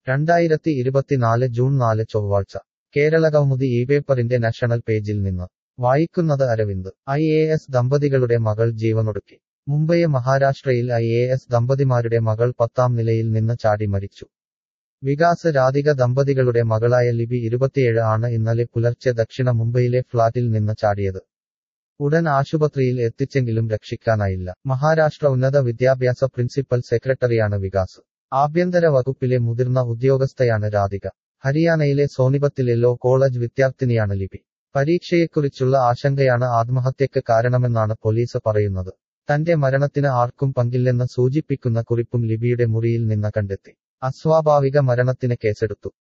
രണ്ടായിരത്തി ഇരുപത്തിനാല് ജൂൺ നാല് ചൊവ്വാഴ്ച കേരളകൗമുദി ഈ പേപ്പറിന്റെ നാഷണൽ പേജിൽ നിന്ന് വായിക്കുന്നത് അരവിന്ദ് ഐ എ എസ് ദമ്പതികളുടെ മകൾ ജീവനൊടുക്കി മുംബൈ മഹാരാഷ്ട്രയിൽ ഐ എ എസ് ദമ്പതിമാരുടെ മകൾ പത്താം നിലയിൽ നിന്ന് ചാടി മരിച്ചു വികാസ് രാധിക ദമ്പതികളുടെ മകളായ ലിബി ഇരുപത്തിയേഴ് ആണ് ഇന്നലെ പുലർച്ചെ ദക്ഷിണ മുംബൈയിലെ ഫ്ളാറ്റിൽ നിന്ന് ചാടിയത് ഉടൻ ആശുപത്രിയിൽ എത്തിച്ചെങ്കിലും രക്ഷിക്കാനായില്ല മഹാരാഷ്ട്ര ഉന്നത വിദ്യാഭ്യാസ പ്രിൻസിപ്പൽ സെക്രട്ടറിയാണ് വികാസ് ആഭ്യന്തര വകുപ്പിലെ മുതിർന്ന ഉദ്യോഗസ്ഥയാണ് രാധിക ഹരിയാനയിലെ സോനിപത്തിലെ ലോ കോളേജ് വിദ്യാർത്ഥിനിയാണ് ലിപി പരീക്ഷയെക്കുറിച്ചുള്ള ആശങ്കയാണ് ആത്മഹത്യക്ക് കാരണമെന്നാണ് പോലീസ് പറയുന്നത് തന്റെ മരണത്തിന് ആർക്കും പങ്കില്ലെന്ന് സൂചിപ്പിക്കുന്ന കുറിപ്പും ലിബിയുടെ മുറിയിൽ നിന്ന് കണ്ടെത്തി അസ്വാഭാവിക മരണത്തിന് കേസെടുത്തു